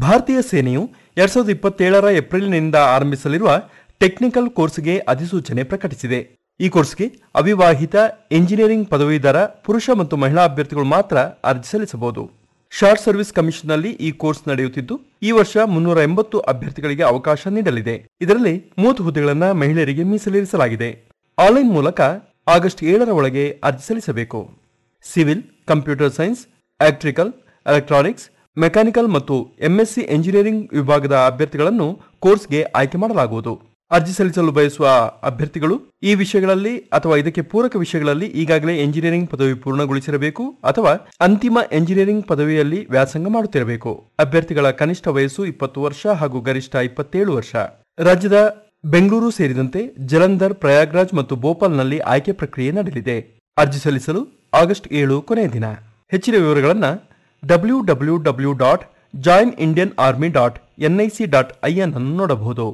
ಭಾರತೀಯ ಸೇನೆಯು ಎರಡ್ ಸಾವಿರದ ಇಪ್ಪತ್ತೇಳರ ಏಪ್ರಿಲ್ನಿಂದ ಆರಂಭಿಸಲಿರುವ ಟೆಕ್ನಿಕಲ್ ಕೋರ್ಸ್ಗೆ ಅಧಿಸೂಚನೆ ಪ್ರಕಟಿಸಿದೆ ಈ ಕೋರ್ಸ್ಗೆ ಅವಿವಾಹಿತ ಎಂಜಿನಿಯರಿಂಗ್ ಪದವೀಧರ ಪುರುಷ ಮತ್ತು ಮಹಿಳಾ ಅಭ್ಯರ್ಥಿಗಳು ಮಾತ್ರ ಅರ್ಜಿ ಸಲ್ಲಿಸಬಹುದು ಶಾರ್ಟ್ ಸರ್ವಿಸ್ ಕಮಿಷನ್ನಲ್ಲಿ ಈ ಕೋರ್ಸ್ ನಡೆಯುತ್ತಿದ್ದು ಈ ವರ್ಷ ಮುನ್ನೂರ ಎಂಬತ್ತು ಅಭ್ಯರ್ಥಿಗಳಿಗೆ ಅವಕಾಶ ನೀಡಲಿದೆ ಇದರಲ್ಲಿ ಮೂವತ್ತು ಹುದ್ದೆಗಳನ್ನು ಮಹಿಳೆಯರಿಗೆ ಮೀಸಲಿರಿಸಲಾಗಿದೆ ಆನ್ಲೈನ್ ಮೂಲಕ ಆಗಸ್ಟ್ ಏಳರ ಒಳಗೆ ಅರ್ಜಿ ಸಲ್ಲಿಸಬೇಕು civil computer science electrical electronics mechanical ಮತ್ತು ಎಂಎಸ್ಸಿ ಎಂಜಿನಿಯರಿಂಗ್ ವಿಭಾಗದ ಅಭ್ಯರ್ಥಿಗಳನ್ನು ಕೋರ್ಸ್ಗೆ ಆಯ್ಕೆ ಮಾಡಲಾಗುವುದು ಅರ್ಜಿ ಸಲ್ಲಿಸಲು ಬಯಸುವ ಅಭ್ಯರ್ಥಿಗಳು ಈ ವಿಷಯಗಳಲ್ಲಿ ಅಥವಾ ಇದಕ್ಕೆ ಪೂರಕ ವಿಷಯಗಳಲ್ಲಿ ಈಗಾಗಲೇ ಎಂಜಿನಿಯರಿಂಗ್ ಪದವಿ ಪೂರ್ಣಗೊಳಿಸಿರಬೇಕು ಅಥವಾ ಅಂತಿಮ ಎಂಜಿನಿಯರಿಂಗ್ ಪದವಿಯಲ್ಲಿ ವ್ಯಾಸಂಗ ಮಾಡುತ್ತಿರಬೇಕು ಅಭ್ಯರ್ಥಿಗಳ ಕನಿಷ್ಠ ವಯಸ್ಸು ಇಪ್ಪತ್ತು ವರ್ಷ ಹಾಗೂ ಗರಿಷ್ಠ ಇಪ್ಪತ್ತೇಳು ವರ್ಷ ರಾಜ್ಯದ ಬೆಂಗಳೂರು ಸೇರಿದಂತೆ ಜಲಂಧರ್ ಪ್ರಯಾಗ್ರಾಜ್ ಮತ್ತು ಭೋಪಾಲ್ನಲ್ಲಿ ಆಯ್ಕೆ ಪ್ರಕ್ರಿಯೆ ನಡೆಯಲಿದೆ ಅರ್ಜಿ ಸಲ್ಲಿಸಲು ಆಗಸ್ಟ್ ಏಳು ಕೊನೆಯ ದಿನ ಹೆಚ್ಚಿನ ವಿವರಗಳನ್ನು W W W dot join Indian army dot NIC dot IN ಅನ್ನು ನೋಡಬಹುದು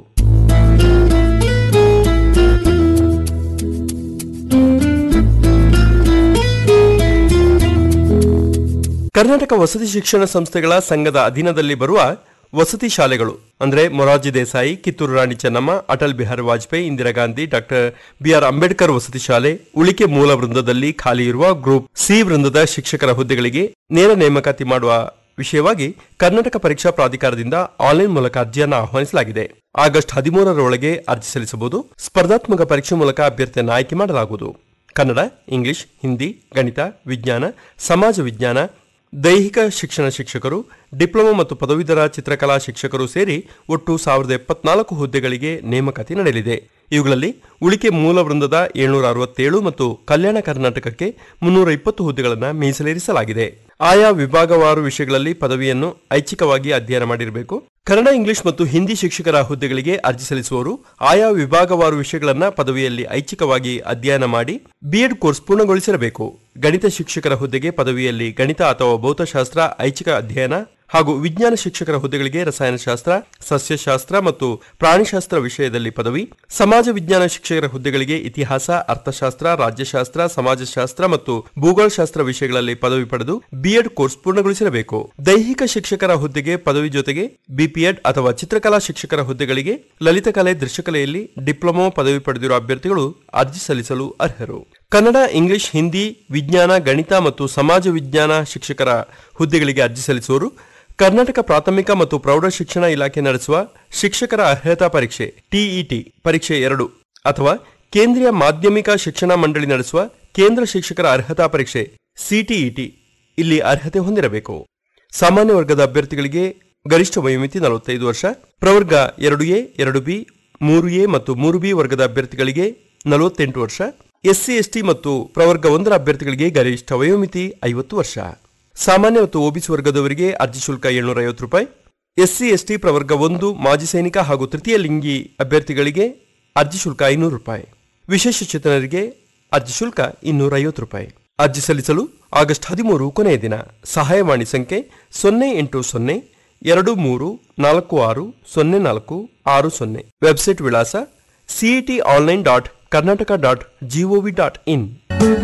ಕರ್ನಾಟಕ ವಸತಿ ಶಿಕ್ಷಣ ಸಂಸ್ಥೆಗಳ ಸಂಘದ ಅಧೀನದಲ್ಲಿ ಬರುವ ವಸತಿ ಶಾಲೆಗಳು ಅಂದ್ರೆ ಮೊರಾರ್ಜಿ ದೇಸಾಯಿ ಕಿತ್ತೂರು ರಾಣಿ ಚೆನ್ನಮ್ಮ ಅಟಲ್ ಬಿಹಾರಿ ವಾಜಪೇಯಿ ಇಂದಿರಾ ಗಾಂಧಿ ಡಾಕ್ಟರ್ ಬಿಆರ್ ಅಂಬೇಡ್ಕರ್ ವಸತಿ ಶಾಲೆ ಉಳಿಕೆ ಮೂಲ ವೃಂದದಲ್ಲಿ ಖಾಲಿ ಇರುವ ಗ್ರೂಪ್ ಸಿ ವೃಂದದ ಶಿಕ್ಷಕರ ಹುದ್ದೆಗಳಿಗೆ ನೇರ ನೇಮಕಾತಿ ಮಾಡುವ ವಿಷಯವಾಗಿ ಕರ್ನಾಟಕ ಪರೀಕ್ಷಾ ಪ್ರಾಧಿಕಾರದಿಂದ ಆನ್ಲೈನ್ ಮೂಲಕ ಅರ್ಜಿಯನ್ನು ಆಹ್ವಾನಿಸಲಾಗಿದೆ ಆಗಸ್ಟ್ ಹದಿಮೂರರೊಳಗೆ ಅರ್ಜಿ ಸಲ್ಲಿಸಬಹುದು ಸ್ಪರ್ಧಾತ್ಮಕ ಪರೀಕ್ಷೆ ಮೂಲಕ ಅಭ್ಯರ್ಥಿಯನ್ನು ಆಯ್ಕೆ ಮಾಡಲಾಗುವುದು ಕನ್ನಡ ಇಂಗ್ಲಿಷ್ ಹಿಂದಿ ಗಣಿತ ವಿಜ್ಞಾನ ಸಮಾಜ ವಿಜ್ಞಾನ ದೈಹಿಕ ಶಿಕ್ಷಣ ಶಿಕ್ಷಕರು ಡಿಪ್ಲೊಮಾ ಮತ್ತು ಪದವೀಧರ ಚಿತ್ರಕಲಾ ಶಿಕ್ಷಕರು ಸೇರಿ ಒಟ್ಟು ಸಾವಿರದ ಎಪ್ಪತ್ನಾಲ್ಕು ಹುದ್ದೆಗಳಿಗೆ ನೇಮಕಾತಿ ನಡೆಯಲಿದೆ ಇವುಗಳಲ್ಲಿ ಉಳಿಕೆ ಮೂಲ ವೃಂದದ ಏಳ್ನೂರ ಅರವತ್ತೇಳು ಮತ್ತು ಕಲ್ಯಾಣ ಕರ್ನಾಟಕಕ್ಕೆ ಮುನ್ನೂರ ಇಪ್ಪತ್ತು ಹುದ್ದೆಗಳನ್ನು ಮೀಸಲಿರಿಸಲಾಗಿದೆ ಆಯಾ ವಿಭಾಗವಾರು ವಿಷಯಗಳಲ್ಲಿ ಪದವಿಯನ್ನು ಐಚ್ಛಿಕವಾಗಿ ಅಧ್ಯಯನ ಮಾಡಿರಬೇಕು ಕನ್ನಡ ಇಂಗ್ಲಿಷ್ ಮತ್ತು ಹಿಂದಿ ಶಿಕ್ಷಕರ ಹುದ್ದೆಗಳಿಗೆ ಅರ್ಜಿ ಸಲ್ಲಿಸುವವರು ಆಯಾ ವಿಭಾಗವಾರು ವಿಷಯಗಳನ್ನು ಪದವಿಯಲ್ಲಿ ಐಚ್ಛಿಕವಾಗಿ ಅಧ್ಯಯನ ಮಾಡಿ ಬಿಎಡ್ ಕೋರ್ಸ್ ಪೂರ್ಣಗೊಳಿಸಿರಬೇಕು ಗಣಿತ ಶಿಕ್ಷಕರ ಹುದ್ದೆಗೆ ಪದವಿಯಲ್ಲಿ ಗಣಿತ ಅಥವಾ ಭೌತಶಾಸ್ತ್ರ ಐಚ್ಛಿಕ ಅಧ್ಯಯನ ಹಾಗೂ ವಿಜ್ಞಾನ ಶಿಕ್ಷಕರ ಹುದ್ದೆಗಳಿಗೆ ರಸಾಯನಶಾಸ್ತ್ರ ಸಸ್ಯಶಾಸ್ತ್ರ ಮತ್ತು ಪ್ರಾಣಿಶಾಸ್ತ್ರ ವಿಷಯದಲ್ಲಿ ಪದವಿ ಸಮಾಜ ವಿಜ್ಞಾನ ಶಿಕ್ಷಕರ ಹುದ್ದೆಗಳಿಗೆ ಇತಿಹಾಸ ಅರ್ಥಶಾಸ್ತ್ರ ರಾಜ್ಯಶಾಸ್ತ್ರ ಸಮಾಜಶಾಸ್ತ್ರ ಮತ್ತು ಭೂಗೋಳಶಾಸ್ತ್ರ ವಿಷಯಗಳಲ್ಲಿ ಪದವಿ ಪಡೆದು ಬಿಎಡ್ ಕೋರ್ಸ್ ಪೂರ್ಣಗೊಳಿಸಿರಬೇಕು ದೈಹಿಕ ಶಿಕ್ಷಕರ ಹುದ್ದೆಗೆ ಪದವಿ ಜೊತೆಗೆ ಬಿಪಿಎಡ್ ಅಥವಾ ಚಿತ್ರಕಲಾ ಶಿಕ್ಷಕರ ಹುದ್ದೆಗಳಿಗೆ ಲಲಿತಕಲೆ ದೃಶ್ಯಕಲೆಯಲ್ಲಿ ಡಿಪ್ಲೊಮಾ ಪದವಿ ಪಡೆದಿರುವ ಅಭ್ಯರ್ಥಿಗಳು ಅರ್ಜಿ ಸಲ್ಲಿಸಲು ಅರ್ಹರು ಕನ್ನಡ ಇಂಗ್ಲಿಷ್ ಹಿಂದಿ ವಿಜ್ಞಾನ ಗಣಿತ ಮತ್ತು ಸಮಾಜ ವಿಜ್ಞಾನ ಶಿಕ್ಷಕರ ಹುದ್ದೆಗಳಿಗೆ ಅರ್ಜಿ ಸಲ್ಲಿಸುವವರು ಕರ್ನಾಟಕ ಪ್ರಾಥಮಿಕ ಮತ್ತು ಪ್ರೌಢ ಶಿಕ್ಷಣ ಇಲಾಖೆ ನಡೆಸುವ ಶಿಕ್ಷಕರ ಅರ್ಹತಾ ಪರೀಕ್ಷೆ ಟಿಇಟಿ ಪರೀಕ್ಷೆ ಎರಡು ಅಥವಾ ಕೇಂದ್ರೀಯ ಮಾಧ್ಯಮಿಕ ಶಿಕ್ಷಣ ಮಂಡಳಿ ನಡೆಸುವ ಕೇಂದ್ರ ಶಿಕ್ಷಕರ ಅರ್ಹತಾ ಪರೀಕ್ಷೆ ಸಿಟಿಇಟಿ ಇಲ್ಲಿ ಅರ್ಹತೆ ಹೊಂದಿರಬೇಕು ಸಾಮಾನ್ಯ ವರ್ಗದ ಅಭ್ಯರ್ಥಿಗಳಿಗೆ ಗರಿಷ್ಠ ವಯೋಮಿತಿ ನಲವತ್ತೈದು ವರ್ಷ ಪ್ರವರ್ಗ ಎರಡು ಎ ಎರಡು ಬಿ ಮೂರು ಎ ಮತ್ತು ಮೂರು ಬಿ ವರ್ಗದ ಅಭ್ಯರ್ಥಿಗಳಿಗೆ ನಲವತ್ತೆಂಟು ವರ್ಷ ಎಸ್ಸಿ ಎಸ್ಟಿ ಮತ್ತು ಪ್ರವರ್ಗ ಒಂದರ ಅಭ್ಯರ್ಥಿಗಳಿಗೆ ಗರಿಷ್ಠ ವಯೋಮಿತಿ ಐವತ್ತು ವರ್ಷ ಸಾಮಾನ್ಯ ಮತ್ತು ಒಬಿಸಿ ವರ್ಗದವರಿಗೆ ಅರ್ಜಿ ಶುಲ್ಕ ಏಳ್ನೂರ ಐವತ್ತು ರೂಪಾಯಿ ಎಸ್ಸಿ ಎಸ್ಟಿ ಪ್ರವರ್ಗ ಒಂದು ಮಾಜಿ ಸೈನಿಕ ಹಾಗೂ ತೃತೀಯ ಲಿಂಗಿ ಅಭ್ಯರ್ಥಿಗಳಿಗೆ ಅರ್ಜಿ ಶುಲ್ಕ ಐನೂರು ರೂಪಾಯಿ ವಿಶೇಷ ಚೇತನರಿಗೆ ಅರ್ಜಿ ಶುಲ್ಕ ಇನ್ನೂರ ಐವತ್ತು ರೂಪಾಯಿ ಅರ್ಜಿ ಸಲ್ಲಿಸಲು ಆಗಸ್ಟ್ ಹದಿಮೂರು ಕೊನೆಯ ದಿನ ಸಹಾಯವಾಣಿ ಸಂಖ್ಯೆ ಸೊನ್ನೆ ಎಂಟು ಸೊನ್ನೆ ಎರಡು ಮೂರು ನಾಲ್ಕು ಆರು ಸೊನ್ನೆ ನಾಲ್ಕು ಆರು ಸೊನ್ನೆ ವೆಬ್ಸೈಟ್ ವಿಳಾಸ CET online dot Karnataka dot GOV dot ಇನ್